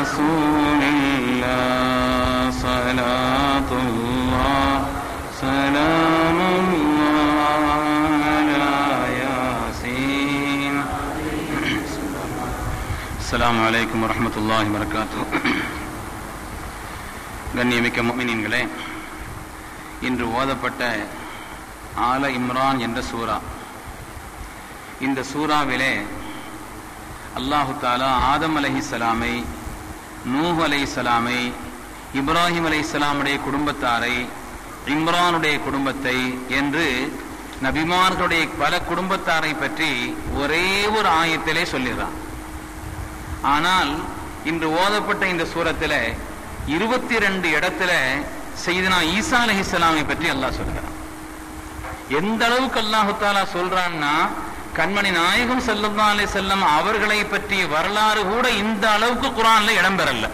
رسول الله صلاة الله سلام الله على ياسين السلام عليكم ورحمة الله وبركاته கண்ணியமிக்க முமினீன்களே இன்று ஓதப்பட்ட ஆல இம்ரான் என்ற சூரா இந்த சூறாவிலே அல்லாஹு தாலா ஆதம் அலைஹிஸ்ஸலாமை நூஹ் அலைஹிஸ்ஸலாமை இப்ராஹிம் அலைஹிஸ்ஸலாமுடைய குடும்பத்தாரை இம்ரானுடைய குடும்பத்தை என்று நபிமார்களுடைய பல குடும்பத்தாரை பற்றி ஒரே ஒரு ஆயத்திலே சொல்லிடுறான் ஆனால் இன்று ஓதப்பட்ட இந்த சூரத்தில் இருபத்தி ரெண்டு இடத்துல செய்தனா ஈசா அலைஹிஸ்ஸலாமை பற்றி அல்லாஹ் சொல்கிறான் எந்த அளவுக்கு அல்லாஹு தாலா சொல்றான்னா கண்மணி நாயகம் சல்லல்லா அலைஹி செல்லம் அவர்களை பற்றிய வரலாறு கூட இந்த அளவுக்கு குரான்ல இடம்பெறல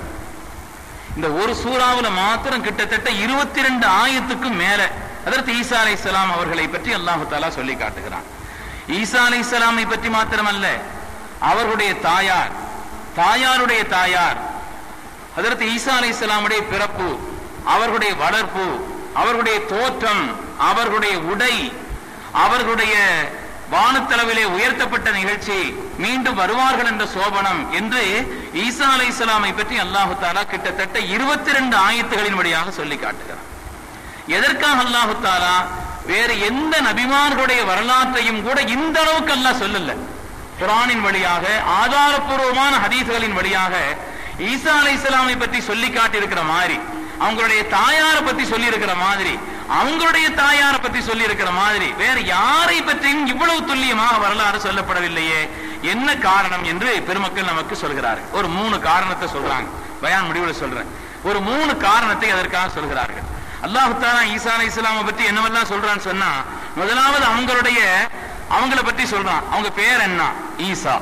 இந்த ஒரு சூறாவுல மாத்திரம் கிட்டத்தட்ட இருபத்தி ரெண்டு ஆயத்துக்கு மேல அதற்கு ஈசா அலை அவர்களை பற்றி அல்லாஹு தாலா சொல்லி காட்டுகிறான் ஈசா அலை இஸ்லாமை பற்றி மாத்திரமல்ல அவர்களுடைய தாயார் தாயாருடைய தாயார் அதற்கு ஈசா அலை இஸ்லாமுடைய பிறப்பு அவர்களுடைய வளர்ப்பு அவர்களுடைய தோற்றம் அவர்களுடைய உடை அவர்களுடைய வானத்தளவிலே உயர்த்தப்பட்ட நிகழ்ச்சி மீண்டும் வருவார்கள் என்ற சோபனம் என்று ஈசா அலை இஸ்லாமை பற்றி அல்லாஹு தாலா கிட்டத்தட்ட இருபத்தி ரெண்டு ஆயத்துகளின் வழியாக சொல்லி காட்டுகிறார் எதற்காக அல்லாஹு தாலா வேறு எந்த நபிமார்களுடைய வரலாற்றையும் கூட இந்த அளவுக்கு அல்லாஹ் சொல்லல குரானின் வழியாக ஆதாரபூர்வமான ஹதீஸ்களின் வழியாக ஈசா அலை இஸ்லாமை பற்றி சொல்லி காட்டியிருக்கிற மாதிரி அவங்களுடைய தாயாரை பத்தி சொல்லி இருக்கிற மாதிரி அவங்களுடைய தாயாரை பத்தி சொல்லி இருக்கிற மாதிரி வேற யாரை பற்றியும் இவ்வளவு துல்லியமாக வரலாறு சொல்லப்படவில்லையே என்ன காரணம் என்று பெருமக்கள் நமக்கு சொல்கிறார்கள் ஒரு மூணு காரணத்தை சொல்றாங்க பயான் முடிவுல சொல்றேன் ஒரு மூணு காரணத்தை அதற்காக சொல்கிறார்கள் அல்லாஹு தாலா ஈசா அலை இஸ்லாமை பற்றி என்னவெல்லாம் சொல்றான்னு சொன்னா முதலாவது அவங்களுடைய அவங்கள பற்றி சொல்றான் அவங்க பேர் என்ன ஈசா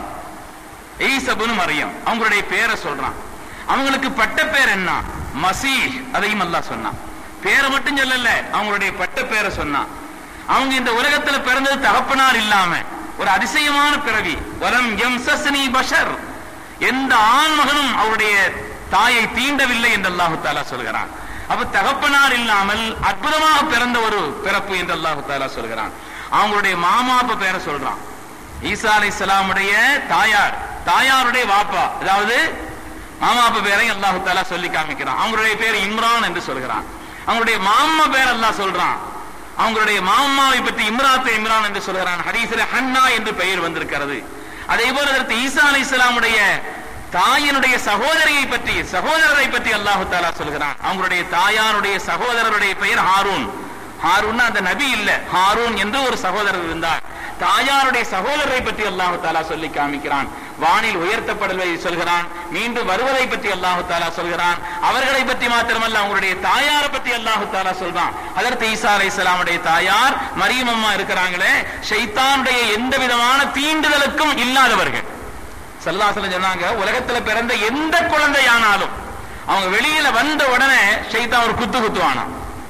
ஈசபுன்னு மரியம் அவங்களுடைய பேரை சொல்றான் அவங்களுக்கு பட்ட பேர் என்ன மசீஹ் அதையும் அல்லாஹ் சொன்னான் பேரை மட்டும் சொல்லல அவங்களுடைய பட்ட பேரை சொன்னான் அவங்க இந்த உலகத்துல பிறந்தது தகப்பனார் இல்லாம ஒரு அதிசயமான பிறவி வலம் எம் சஸ்னி பஷர் எந்த ஆண் மகனும் அவருடைய தாயை தீண்டவில்லை என்று அல்லாஹு தாலா சொல்கிறான் அப்ப தகப்பனார் இல்லாமல் அற்புதமாக பிறந்த ஒரு பிறப்பு என்று அல்லாஹு தாலா சொல்கிறான் அவங்களுடைய மாமாப்ப பேரை சொல்றான் ஈசா அலை இஸ்லாமுடைய தாயார் தாயாருடைய வாப்பா அதாவது மாமாப்ப பேரை அல்லாஹு தாலா சொல்லி காமிக்கிறான் அவங்களுடைய பேர் இம்ரான் என்று சொல்கிறான் அவங்களுடைய மாமா பேர் அல்லாஹ் சொல்றான் அவங்களுடைய மாமாவை பற்றி இம்ராத்தை இம்ரான் என்று சொல்கிறான் ஹதீஸ்ல ஹன்னா என்று பெயர் வந்திருக்கிறது அதே போல அதற்கு ஈசா அலை இஸ்லாமுடைய தாயினுடைய சகோதரியை பற்றி சகோதரரை பற்றி அல்லாஹு தாலா சொல்கிறான் அவங்களுடைய தாயாருடைய சகோதரருடைய பெயர் ஹாரூன் ஹாரூன் அந்த நபி இல்ல ஹாரூன் என்று ஒரு சகோதரர் இருந்தார் தாயாருடைய சகோதரரை பற்றி அல்லாஹு தாலா சொல்லி காமிக்கிறான் வானில் உயர்த்தப்படுவதை சொல்கிறான் மீண்டும் வருவதை பற்றி அல்லாஹு தாலா சொல்கிறான் அவர்களை பற்றி மாத்திரமல்ல அவங்களுடைய தாயாரை பற்றி அல்லாஹு தாலா சொல்றான் அதற்கு ஈசா அலை இஸ்லாமுடைய தாயார் மரியம் அம்மா இருக்கிறாங்களே ஷைத்தானுடைய எந்த விதமான தீண்டுதலுக்கும் இல்லாதவர்கள் சல்லாசலம் சொன்னாங்க உலகத்துல பிறந்த எந்த குழந்தையானாலும் அவங்க வெளியில வந்த உடனே ஷைத்தான் ஒரு குத்து குத்துவானா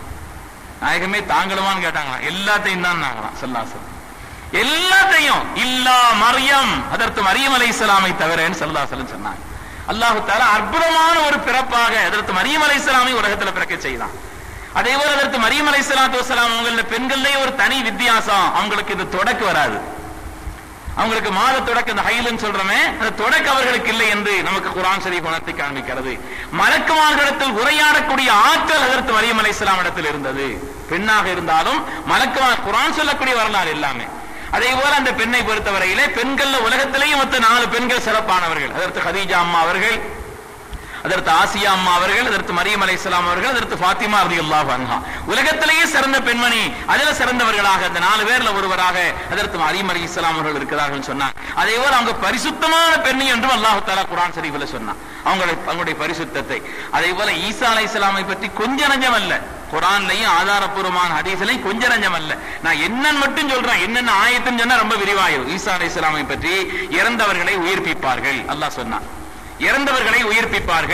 நாயகமே தாங்களுமான்னு கேட்டாங்களாம் எல்லாத்தையும் தான் நாங்களாம் சல்லாசலம் எல்லாத்தையும் இல்லா மரியம் அதற்கு மரியம் அலை இஸ்லாமை தவிரன்னு சல்லாசலம் சொன்னாங்க அல்லாஹு தாலா அற்புதமான ஒரு பிறப்பாக அதற்கு மரியம் அலை இஸ்லாமை உலகத்துல பிறக்க செய்தான் அதே போல அதற்கு மரியம் அலை சலாத்து வசலாம் அவங்கள பெண்கள்லயே ஒரு தனி வித்தியாசம் அவங்களுக்கு இது தொடக்கு வராது அவங்களுக்கு மாத தொடக்க இந்த ஹைலுன்னு சொல்றோமே அந்த தொடக்க அவர்களுக்கு இல்லை என்று நமக்கு குரான் சரி குணத்தை காண்பிக்கிறது மலக்குமார்களிடத்தில் உரையாடக்கூடிய ஆற்றல் அதற்கு மரியம் அலை இஸ்லாம் இடத்தில் இருந்தது பெண்ணாக இருந்தாலும் மலக்குமார் குரான் சொல்லக்கூடிய வரலாறு எல்லாமே அதே போல அந்த பெண்ணை பொறுத்தவரையிலே பெண்கள்ல உலகத்திலேயும் மொத்த நாலு பெண்கள் சிறப்பானவர்கள் அதற்கு ஹதீஜா அம்மா அவர்கள் அதற்கு ஆசியா அம்மா அவர்கள் அதற்கு மரியம் அலை அவர்கள் அதற்கு ஃபாத்திமா ரதி அல்லாஹ் அன்ஹா உலகத்திலேயே சிறந்த பெண்மணி அதில் சிறந்தவர்களாக அந்த நாலு பேர்ல ஒருவராக அதற்கு மரியம் அலி இஸ்லாம் அவர்கள் இருக்கிறார்கள் சொன்னார் அதே போல அவங்க பரிசுத்தமான பெண்ணி என்றும் அல்லாஹு தாலா குரான் ஷரீஃபில் சொன்னான் அவங்களுடைய அவங்களுடைய பரிசுத்தத்தை அதே போல ஈசா அலை இஸ்லாமை பற்றி கொஞ்ச நஞ்சம் அல்ல குரான்லையும் ஆதாரப்பூர்வமான ஹதீஸ்லையும் கொஞ்ச நஞ்சம் அல்ல நான் என்னன்னு மட்டும் சொல்றேன் என்னென்ன ஆயத்துன்னு சொன்னா ரொம்ப விரிவாயும் ஈசா அலை இஸ்லாமை பற்றி இறந்தவர்களை உயிர்ப்பிப்பார்கள் அல்லாஹ் சொன்னான் இறந்தவர்களை உயிர்ப்பிப்பார்கள்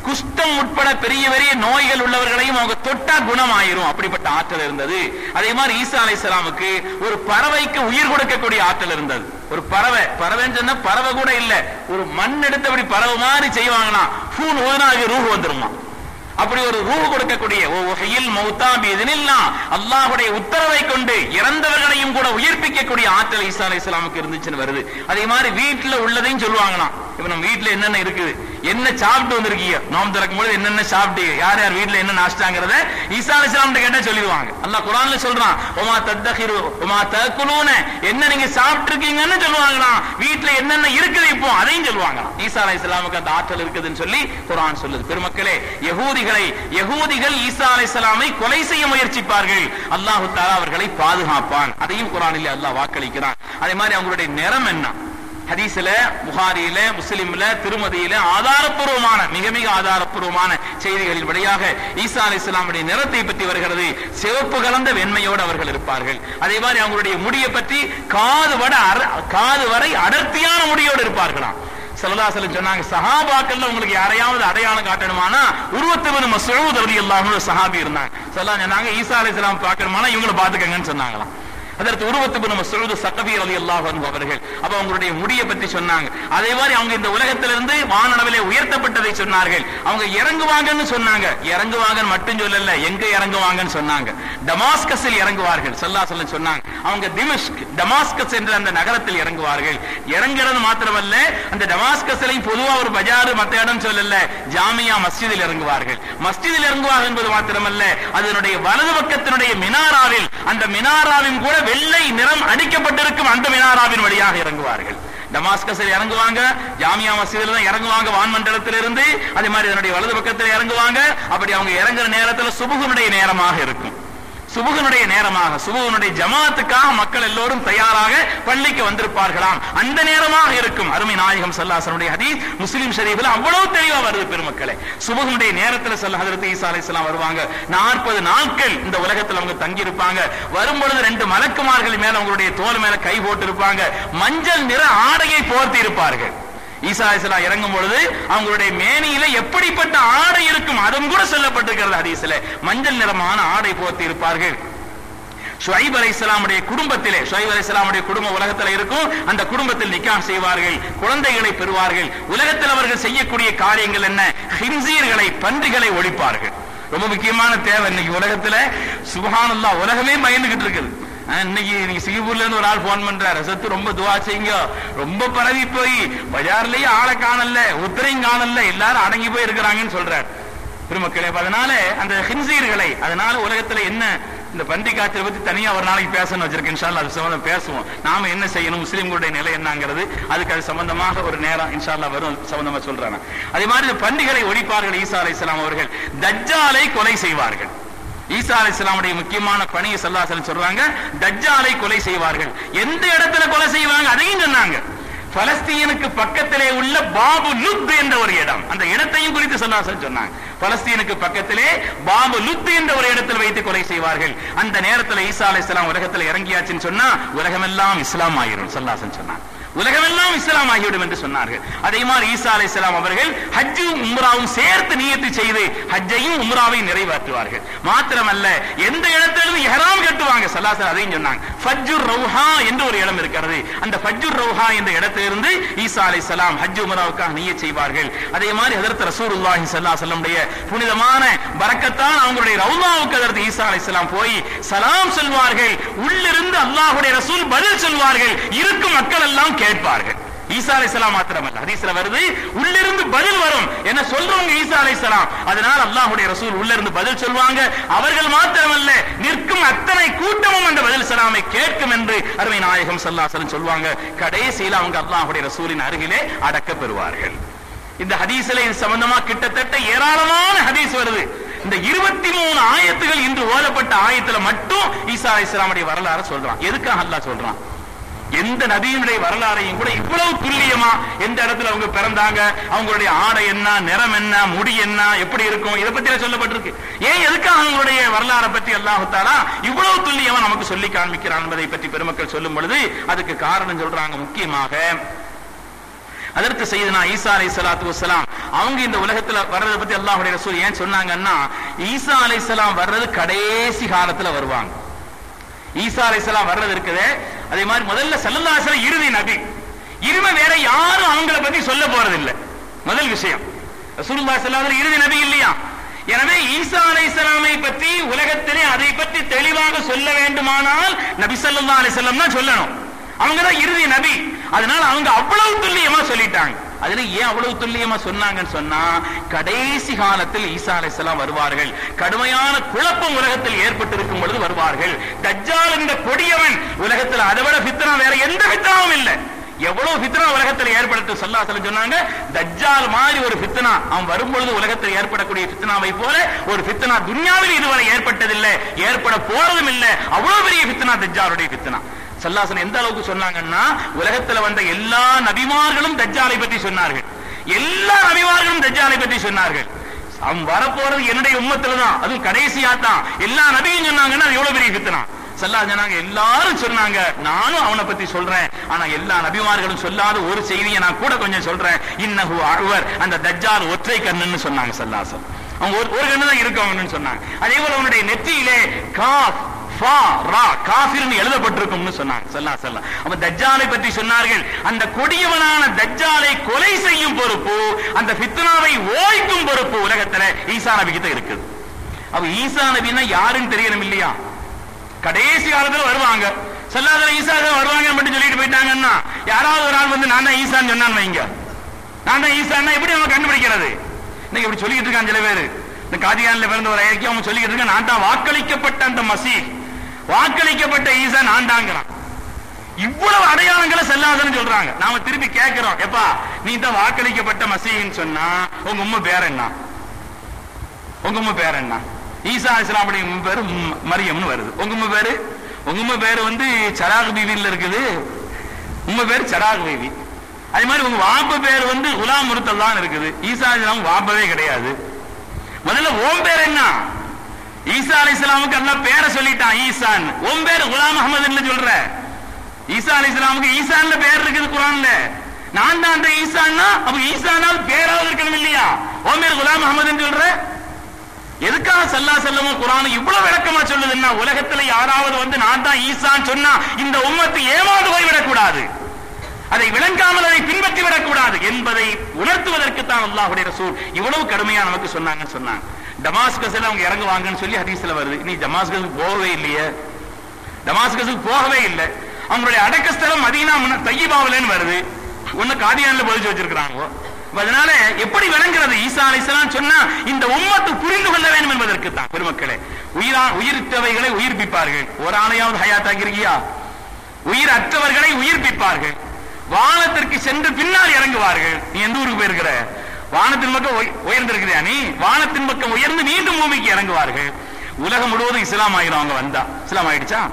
குஷ்டம் உட்பட பெரிய பெரிய நோய்கள் உள்ளவர்களையும் அவங்க தொட்டா குணமாயிரும் அப்படிப்பட்ட ஆற்றல் இருந்தது அதே மாதிரி ஈசா அலைஹிஸ்ஸலாமுக்கு ஒரு பறவைக்கு உயிர் கொடுக்கக்கூடிய ஆற்றல் இருந்தது ஒரு பறவை பறவைன்னு சொன்னா பறவை கூட இல்ல ஒரு மண் எடுத்தபடி பறவை மாதிரி செய்வாங்கன்னா ஃபூன் ஓனாக ரூஹ் வந்துருமா அப்படி ஒரு ரூஹ் கொடுக்கக்கூடிய ஓ வகையில் மௌத்தா பிஇذنில்லா அல்லாஹ்வுடைய உத்தரவை கொண்டு இறந்தவர்களையும் கூட உயிர்ப்பிக்கக்கூடிய ஆற்றல் ஈசா அலைஹிஸ்ஸலாமுக்கு இருந்துச்சுன்னு வருது அதே மாதிரி வீட்டுல உள்ளதையும் சொல்லுவாங்களாம் இப்ப நம்ம வீட்டுல என்னென்ன இருக்குது என்ன சாப்பிட்டு வந்திருக்கீங்க நோம்பு திறக்கும் பொழுது என்னென்ன சாப்பிட்டீங்க யார் யார் வீட்டுல என்ன நாஷ்டாங்கிறத ஈசா அலைஹிஸ்ஸலாம் கேட்டா சொல்லிடுவாங்க அல்லாஹ் குர்ஆன்ல சொல்றான் உமா தத்தஹிரு உமா தகுலூன என்ன நீங்க சாப்பிட்டு இருக்கீங்கன்னு சொல்லுவாங்களாம் வீட்டுல என்னென்ன இருக்குது இப்போ அதையும் சொல்லுவாங்களாம் ஈசா அலைஹிஸ்ஸலாமுக்கு அந்த ஆற்றல் இருக்குதுன்னு சொல்லி குர்ஆன் சொல்லுது பெருமக்களே யகூதிகளை யகூதிகள் ஈசா அலைஹிஸ்ஸலாமை கொலை செய்ய முயற்சிப்பார்கள் அல்லாஹ் தஆலா அவர்களை பாதுகாப்பான் அதையும் குர்ஆனில் அல்லாஹ் வாக்களிக்கிறான் அதே மாதிரி அவங்களுடைய நிறம் என்ன ஹதீஸ்ல புகாரியில முஸ்லிம்ல திருமதியில ஆதாரப்பூர்வமான மிக மிக ஆதாரப்பூர்வமான செய்திகளின் வழியாக ஈசா அலி இஸ்லாமுடைய நிறத்தை பற்றி வருகிறது சிவப்பு கலந்த வெண்மையோடு அவர்கள் இருப்பார்கள் அதே மாதிரி அவங்களுடைய முடியை பற்றி காது வட அர- காது வரை அடர்த்தியான முடியோடு இருப்பார்களாம் சல்லல்லாஹு சொன்னாங்க சஹாபாக்கள்ல உங்களுக்கு யாரையாவது அடையாளம் காட்டணுமானா உருவத்தவன் மசூத் ரலியல்லாஹு அன்ஹு சஹாபி இருந்தாங்க ஸல்லல்லாஹு சொன்னாங்க ஈசா அலைஹிஸ்ஸலாம் பார்க்கணுமானா இவங்களை பார்த்துக்கங்கன்னு சொன்னாங்களாம் அதற்கு உருவத்து பின் மசூத் சக்கபி ரலியல்லாஹு அன்ஹு அவர்கள் அப்ப அவங்களுடைய முடியை பற்றி சொன்னாங்க அதே மாதிரி அவங்க இந்த உலகத்திலிருந்து வானளவிலே உயர்த்தப்பட்டதை சொன்னார்கள் அவங்க இறங்குவாங்கன்னு சொன்னாங்க இறங்குவாங்கன்னு மட்டும் சொல்லல எங்க இறங்குவாங்கன்னு சொன்னாங்க டமாஸ்கஸில் இறங்குவார்கள் சல்லா சொல்ல சொன்னாங்க அவங்க திமஷ்க் டமாஸ்கஸ் என்ற அந்த நகரத்தில் இறங்குவார்கள் இறங்குறது மாத்திரமல்ல அந்த டமாஸ்கஸ்லையும் பொதுவா ஒரு பஜார் மத்த இடம் சொல்லல ஜாமியா மஸ்ஜிதில் இறங்குவார்கள் மஸ்ஜிதில் இறங்குவார்கள் என்பது மாத்திரமல்ல அதனுடைய வலது பக்கத்தினுடைய மினாராவில் அந்த மினாராவின் கூட வெள்ளை நிறம் அடிக்கப்பட்டிருக்கும் அந்த மினாராவின் வழியாக இறங்குவார்கள் டமாஸ்கஸில் இறங்குவாங்க ஜாமியா மசீதில் தான் இறங்குவாங்க வான்மண்டலத்தில் இருந்து அதே மாதிரி அதனுடைய வலது பக்கத்தில் இறங்குவாங்க அப்படி அவங்க இறங்குற நேரத்தில் சுபுகனுடைய நேரமாக இருக்கும் சுபுகனுடைய நேரமாக சுபுகனுடைய ஜமாத்துக்காக மக்கள் எல்லோரும் தயாராக பள்ளிக்கு வந்திருப்பார்களாம் அந்த நேரமாக இருக்கும் அருமை நாயகம் சல்லாசனுடைய ஹதீஸ் முஸ்லிம் ஷரீஃபில் அவ்வளவு தெளிவா வருது பெருமக்களே சுபுகனுடைய நேரத்தில் சொல்ல ஹதரத் ஈசா அலைஹிஸ்ஸலாம் வருவாங்க நாற்பது நாட்கள் இந்த உலகத்தில் அவங்க தங்கி இருப்பாங்க வரும்பொழுது ரெண்டு மலக்குமார்கள் மேல அவங்களுடைய தோல் மேல கை போட்டு இருப்பாங்க மஞ்சள் நிற ஆடையை போர்த்தி இருப்பார்கள் ஈசா அலைஹிஸ்ஸலாம் இறங்கும் பொழுது அவங்களுடைய மேனியில எப்படிப்பட்ட ஆடை இருக்கும் அதுவும் கூட சொல்லப்பட்டிருக்கிறது ஹதீஸ்ல மஞ்சள் நிறமான ஆடை போர்த்தி இருப்பார்கள் ஷுஐப் அலைஹிஸ்ஸலாமுடைய குடும்பத்திலே ஷுஐப் அலைஹிஸ்ஸலாமுடைய குடும்ப உலகத்தில் இருக்கும் அந்த குடும்பத்தில் நிக்காஹ் செய்வார்கள் குழந்தைகளை பெறுவார்கள் உலகத்தில் அவர்கள் செய்யக்கூடிய காரியங்கள் என்ன ஹின்சீர்களை பன்றிகளை ஒழிப்பார்கள் ரொம்ப முக்கியமான தேவை இன்னைக்கு உலகத்துல சுபஹானல்லாஹ் உலகமே பயந்துகிட்டு இருக்குது ஆஹ், இன்னைக்கு நீங்க சிங்கப்பூர்ல இருந்து ஒரு ஆள் போன் பண்றாரு சத்து ரொம்ப துவா செய்யுங்க ரொம்ப பரவி போய் பஜார்லயே ஆளை காணல உத்தரையும் காணல எல்லாரும் அடங்கி போய் இருக்கிறாங்கன்னு சொல்றாரு பெருமக்களே அப்ப அதனால அந்த ஹின்சீர்களை அதனால உலகத்துல என்ன இந்த பன்றி காய்ச்சல் பத்தி தனியா ஒரு நாளைக்கு பேசணும் வச்சிருக்கேன் இன்ஷா அல்லாஹ் அது சம்பந்தம் பேசுவோம் நாம என்ன செய்யணும் முஸ்லிம்களுடைய நிலை என்னங்கிறது அதுக்கு அது சம்பந்தமாக ஒரு நேரம் இன்ஷா அல்லாஹ் வரும் அது சம்பந்தமா சொல்றாங்க அதே மாதிரி இந்த பண்டிகளை ஒழிப்பார்கள் ஈசா அலைஹிஸ்ஸலாம் அவர்கள் தஜ்ஜாலை கொலை செய்வார்கள் ஈசா அலைஹிஸ்ஸலாமுடைய முக்கியமான பணியை சல்லாசலம் சொல்றாங்க தஜ்ஜாலை கொலை செய்வார்கள் எந்த இடத்துல கொலை செய்வாங்க அதையும் சொன்னாங்க பலஸ்தீனுக்கு பக்கத்திலே உள்ள பாபு லுத் என்ற ஒரு இடம் அந்த இடத்தையும் குறித்து சல்லாசன் சொன்னாங்க பலஸ்தீனுக்கு பக்கத்திலே பாபு லுத் என்ற ஒரு இடத்தில் வைத்து கொலை செய்வார்கள் அந்த நேரத்தில் ஈசா அலைஹிஸ்ஸலாம் உலகத்தில் இறங்கியாச்சுன்னு சொன்னா உலகமெல்லாம் இஸ்லாம் ஆயிரும் சல்லாசன் சொன்னாங்க உலகமெல்லாம் இஸ்லாம் ஆகிவிடும் என்று சொன்னார்கள் அதே மாதிரி ஈசா அலைஹிஸ்ஸலாம் அவர்கள் ஹஜ்ஜும் உம்ராவும் சேர்த்து நியத்து செய்து ஹஜ்ஜையும் உம்ராவையும் நிறைவேற்றுவார்கள் மாத்திரமல்ல எந்த இடத்திலிருந்து இஹ்ராம் கட்டுவாங்க சல்லாசல் அதையும் சொன்னாங்க ஃபஜ்ஜுர் ரௌஹா என்று ஒரு இடம் இருக்கிறது அந்த ஃபஜ்ஜுர் ரௌஹா என்ற இடத்திலிருந்து ஈசா அலைஹிஸ்ஸலாம் ஹஜ் உம்ராவுக்காக நியத் செய்வார்கள் அதே மாதிரி ஹஜரத் ரசூலுல்லாஹி ஸல்லல்லாஹு அலைஹி வஸல்லமுடைய புனிதமான பரக்கத்தான் அவங்களுடைய ரவுலாவுக்கு ஹஜரத் ஈசா அலைஹிஸ்ஸலாம் போய் சலாம் சொல்வார்கள் உள்ளிருந்து அல்லாஹ்வுடைய ரசூல் பதில் சொல்வார்கள் இருக்கும் மக்கள் எல்லாம் கேட்பார்கள் ஈசா அலைஹிஸ்ஸலாம் மாத்திரமல்ல ஹதீஸ்ல வருது உள்ளிருந்து பதில் வரும் என்ன சொல்றவங்க ஈசா அலைஹிஸ்ஸலாம் அதனால் அல்லாஹ்வுடைய ரசூல் உள்ளிருந்து பதில் சொல்வாங்க அவர்கள் மாத்திரமல்ல நிற்கும் அத்தனை கூட்டமும் அந்த பதில் சலாமை கேட்கும் என்று அருமை நாயகம் ஸல்லல்லாஹு அலைஹி வஸல்லம் சொல்வாங்க கடைசியில் அவங்க அல்லாஹ்வுடைய ரசூலின் அருகிலே அடக்க பெறுவார்கள் இந்த ஹதீஸ்ல இது சம்பந்தமா கிட்டத்தட்ட ஏராளமான ஹதீஸ் வருது இந்த இருபத்தி மூணு ஆயத்துகள் இன்று ஓதப்பட்ட ஆயத்துல மட்டும் ஈசா அலைஹிஸ்ஸலாமுடைய வரலாறு சொல்றான் எதுக்காக அல்லாஹ் சொல்றான் எந்த நபியினுடைய வரலாறையும் கூட இவ்வளவு துல்லியமா எந்த இடத்துல அவங்க பிறந்தாங்க அவங்களுடைய ஆடை என்ன நிறம் என்ன முடி என்ன எப்படி இருக்கும் இதை பத்தி எல்லாம் சொல்லப்பட்டிருக்கு ஏன் எதுக்காக அவங்களுடைய வரலாறை பற்றி அல்லாஹு தாலா இவ்வளவு துல்லியமா நமக்கு சொல்லி காண்பிக்கிறான் என்பதை பற்றி பெருமக்கள் சொல்லும் பொழுது அதுக்கு காரணம் சொல்றாங்க முக்கியமாக அதற்கு செய்தனா ஈசா அலை சலாத்து வசலாம் அவங்க இந்த உலகத்துல வர்றதை பத்தி அல்லாஹுடைய ரசூல் ஏன் சொன்னாங்கன்னா ஈசா அலை வர்றது கடைசி காலத்துல வருவாங்க ஈசா அலைஹிஸ்ஸலாம் வர்றது இருக்குது அதே மாதிரி முதல்ல சல்லல்லாஹு இறுதி நபி இனிமே வேற யாரும் அவங்கள பத்தி சொல்ல போறது இல்ல முதல் விஷயம் ரசூலுல்லாஹி ஸல்லல்லாஹு அலைஹி இறுதி நபி இல்லையா எனவே ஈசா அலைஹிஸ்ஸலாமை பற்றி உலகத்திலே அதை பற்றி தெளிவாக சொல்ல வேண்டுமானால் நபி ஸல்லல்லாஹு அலைஹி வஸல்லம் தான் சொல்லணும் அவங்க தான் இறுதி நபி அதனால அவங்க அவ்வளவு துல்லியமா சொல்லிட்டாங்க அதுல ஏன் அவ்வளவு துல்லியமா சொன்னாங்கன்னு சொன்னா கடைசி காலத்தில் ஈசா அலைஹிஸ்ஸலாம் வருவார்கள் கடுமையான குழப்பம் உலகத்தில் ஏற்பட்டிருக்கும் பொழுது வருவார்கள் தஜ்ஜால் என்ற கொடியவன் உலகத்தில் அதை விட ஃபித்னா வேற எந்த ஃபித்னாவும் இல்லை எவ்வளவு ஃபித்னா உலகத்தில் ஏற்படுத்த சொல்லாசலம் சொன்னாங்க தஜ்ஜால் மாதிரி ஒரு ஃபித்னா அவன் வரும்பொழுது உலகத்தில் ஏற்படக்கூடிய ஃபித்னாவை போல ஒரு ஃபித்னா துன்யாவில் இதுவரை ஏற்பட்டதில்லை ஏற்பட போறதும் இல்லை அவ்வளவு பெரிய ஃபித்னா தஜ்ஜாலுடைய ஃபித்னா சல்லாசன் எந்த அளவுக்கு சொன்னாங்கன்னா உலகத்துல வந்த எல்லா நபிமார்களும் தஜ்ஜாலை பற்றி சொன்னார்கள் எல்லா நபிமார்களும் தஜ்ஜாலை பற்றி சொன்னார்கள் அவன் வரப்போறது என்னுடைய உம்மத்துல தான் அதுவும் கடைசியா தான் எல்லா நபியும் சொன்னாங்கன்னா அது எவ்வளவு பெரிய ஃபித்னா சல்லா சொன்னாங்க எல்லாரும் சொன்னாங்க நானும் அவனை பத்தி சொல்றேன் ஆனா எல்லா நபிமார்களும் சொல்லாத ஒரு செய்தியை நான் கூட கொஞ்சம் சொல்றேன் இன்னஹு அழ்வர் அந்த தஜ்ஜால் ஒற்றை கண்ணுன்னு சொன்னாங்க சல்லாசம் அவன் ஒரு ஒரு கண்ணு தான் இருக்கு அவனுன்னு சொன்னாங்க அதே போல அவனுடைய நெற்றியிலே காஃப் ஃபா ரா காஃபிர்னு எழுதப்பட்டிருக்கும்னு சொன்னாங்க சல்லா சல்லா அப்ப தஜ்ஜாலை பற்றி சொன்னார்கள் அந்த கொடியவனான தஜ்ஜாலை கொலை செய்யும் பொறுப்பு அந்த ஃபித்னாவை ஓய்க்கும் பொறுப்பு உலகத்துல ஈசா நபிக்கு தான் இருக்குது அப்ப ஈசா நபின்னா யாருன்னு தெரியணும் இல்லையா கடைசி காலத்துல வருவாங்க சொல்லாத ஈசா தான் வருவாங்கன்னு மட்டும் சொல்லிட்டு போயிட்டாங்கன்னா யாராவது ஒரு ஆள் வந்து நான் தான் ஈசான்னு சொன்னான்னு வைங்க நான் தான் ஈசான்னா எப்படி நம்ம கண்டுபிடிக்கிறது இன்னைக்கு இப்படி சொல்லிட்டு இருக்கான் சில பேர் இந்த காதியான்ல பிறந்த ஒரு ஐக்கியம் அவன் சொல்லிட்டு இருக்கான் நான் தான் வாக்களிக்கப்பட்ட அந்த மசி வாக்களிக்கப்பட்ட ஈசா நான் தாங்கிறான் இவ்வளவு அடையாளங்களை செல்லாதன்னு சொல்றாங்க நாம திருப்பி கேட்கிறோம் எப்பா நீ தான் வாக்களிக்கப்பட்ட மசீன்னு சொன்னா உங்க உண்மை பேர் என்ன உங்க உண்மை பேர் என்ன ஈசா இஸ்லாம் அப்படி உங்க பேரு ம்- மரியம்னு வருது உங்க உண்மை பேரு உங்க உண்மை பேரு வந்து சராக் பீவில இருக்குது உங்க பேரு சராக் பீவி அதே மாதிரி உங்க வாப்ப பேர் வந்து குலாம் முருத்தல் தான் இருக்குது ஈசா இஸ்லாம் வாப்பவே கிடையாது முதல்ல ஓம் பேர் என்ன ஈசா அலி இஸ்லாமுக்கு எல்லாம் பேரை சொல்லிட்டான் ஈசான் உன் பேர் குலாம் அகமதுன்னு சொல்ற ஈசா அலி இஸ்லாமுக்கு ஈசான்ல பேர் இருக்குது குரான்ல நான் தான் அந்த ஈசான்னா அப்ப ஈசானால் பேராவது இருக்கணும் இல்லையா உன் பேர் குலாம் அகமதுன்னு சொல்ற எதுக்காக சல்லா செல்லமும் குரான் இவ்வளவு விளக்கமா சொல்லுதுன்னா உலகத்துல யாராவது வந்து நான் தான் ஈசான்னு சொன்னா இந்த உம்மத்து ஏமாந்து போய்விடக் கூடாது அதை விளங்காமல் அதை பின்பற்றி விடக்கூடாது என்பதை உணர்த்துவதற்கு தான் அல்லாஹுடைய ரசூல் இவ்வளவு கடுமையா நமக்கு சொன்னாங்கன்னு சொன்னாங்க டமாஸ்கஸ்ல அவங்க இறங்குவாங்கன்னு சொல்லி ஹதீஸ்ல வருது நீ டமாஸ்கஸுக்கு போகவே இல்லையே டமாஸ்கஸுக்கு போகவே இல்லை அவங்களுடைய அடக்கஸ்தலம் மதீனா முன்ன தையிபாவிலன்னு வருது ஒண்ணு காதியான்ல பதிச்சு வச்சிருக்கிறாங்க அப்ப அதனால எப்படி விளங்குறது ஈசா அலைஹிஸ்ஸலாம் சொன்னா இந்த உம்மத்து புரிந்து கொள்ள வேண்டும் என்பதற்கு தான் பெருமக்களே உயிரா உயிர்த்தவைகளை உயிர்ப்பிப்பார்கள் ஒரு ஆணையாவது ஹயாத்தாக்கிருக்கியா உயிர் அற்றவர்களை உயிர்ப்பிப்பார்கள் வானத்திற்கு சென்று பின்னால் இறங்குவார்கள் நீ எந்த ஊருக்கு போயிருக்கிற வானத்தின் பக்கம் உய- உயர்ந்திருக்கிறியா நீ வானத்தின் பக்கம் உயர்ந்து மீண்டும் பூமிக்கு இறங்குவார்கள் உலகம் முழுவதும் இஸ்லாம் ஆயிரும் அவங்க வந்தா இஸ்லாம் ஆயிடுச்சா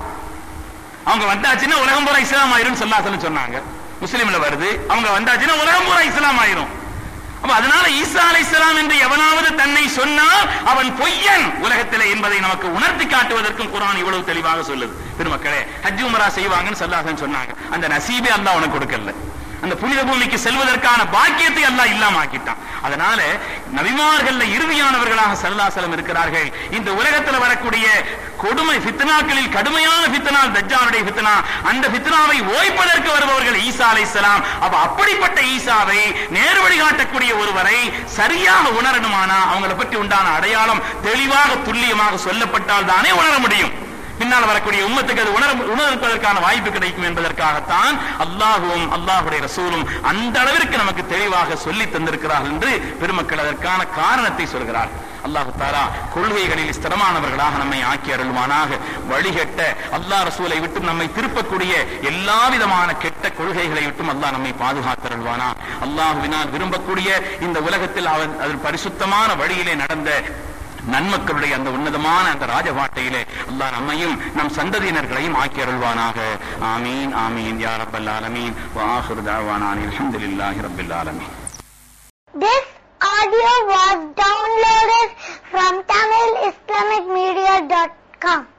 அவங்க வந்தாச்சுன்னா உலகம் பூரா இஸ்லாம் ஆயிரும் சொல்லாசன்னு சொன்னாங்க முஸ்லீம்ல வருது அவங்க வந்தாச்சுன்னா உலகம் பூரா இஸ்லாம் ஆயிரும் அப்ப அதனால ஈசா அலைஹிஸ்ஸலாம் என்று எவனாவது தன்னை சொன்னால் அவன் பொய்யன் உலகத்திலே என்பதை நமக்கு உணர்த்தி காட்டுவதற்கும் குர்ஆன் இவ்வளவு தெளிவாக சொல்லுது பெருமக்களே ஹஜ் உம்ரா செய்வாங்கன்னு சல்லாஹன் சொன்னாங்க அந்த நசீபே அல்லாஹ் உனக்கு கொடுக்கல அந்த புனித பூமிக்கு செல்வதற்கான பாக்கியத்தை அல்லாஹ் இல்லாம ஆக்கிட்டான் அதனால நபிமார்கள்ல இறுதியானவர்களாக சல்லாசலம் இருக்கிறார்கள் இந்த உலகத்துல வரக்கூடிய கொடுமை ஃபித்னாக்களில் கடுமையான ஃபித்னா தஜ்ஜாலுடைய ஃபித்னா அந்த ஃபித்னாவை ஓய்ப்பதற்கு வருபவர்கள் ஈசா அலைஹிஸ்ஸலாம் அப்ப அப்படிப்பட்ட ஈசாவை நேர்வழி காட்டக்கூடிய ஒருவரை சரியாக உணரணுமானா அவங்களை பற்றி உண்டான அடையாளம் தெளிவாக துல்லியமாக சொல்லப்பட்டால் தானே உணர முடியும் பின்னால் வரக்கூடிய உம்மத்துக்கு அது உணர உணர்ப்பதற்கான வாய்ப்பு கிடைக்கும் என்பதற்காகத்தான் அல்லாஹுவும் அல்லாஹுடைய ரசூலும் அந்த அளவிற்கு நமக்கு தெளிவாக சொல்லி தந்திருக்கிறார்கள் என்று பெருமக்கள் அதற்கான காரணத்தை சொல்கிறார் அல்லாஹு தாலா கொள்கைகளில் ஸ்திரமானவர்களாக நம்மை ஆக்கி அருள்வானாக வழிகட்ட அல்லாஹ் ரசூலை விட்டு நம்மை திருப்பக்கூடிய எல்லா விதமான கெட்ட கொள்கைகளை விட்டும் அல்லாஹ் நம்மை பாதுகாத்தருள்வானா அல்லாஹுவினால் விரும்பக்கூடிய இந்த உலகத்தில் அவன் அதில் பரிசுத்தமான வழியிலே நடந்த நன்மக்களுடைய அந்த உன்னதமான அந்த ராஜபாட்டையிலே அல்லாஹ் நம்மையும் நம் சந்ததியினர்களையும் ஆக்கி அருள்வானாக ஆமீன் ஆமீன் யா ரப்பல் ஆலமீன் வ ஆஹிரு தஅவானா அல்ஹம்துலில்லாஹி ரப்பில் ஆலமீன் This audio was downloaded from TamilIslamicMedia.com.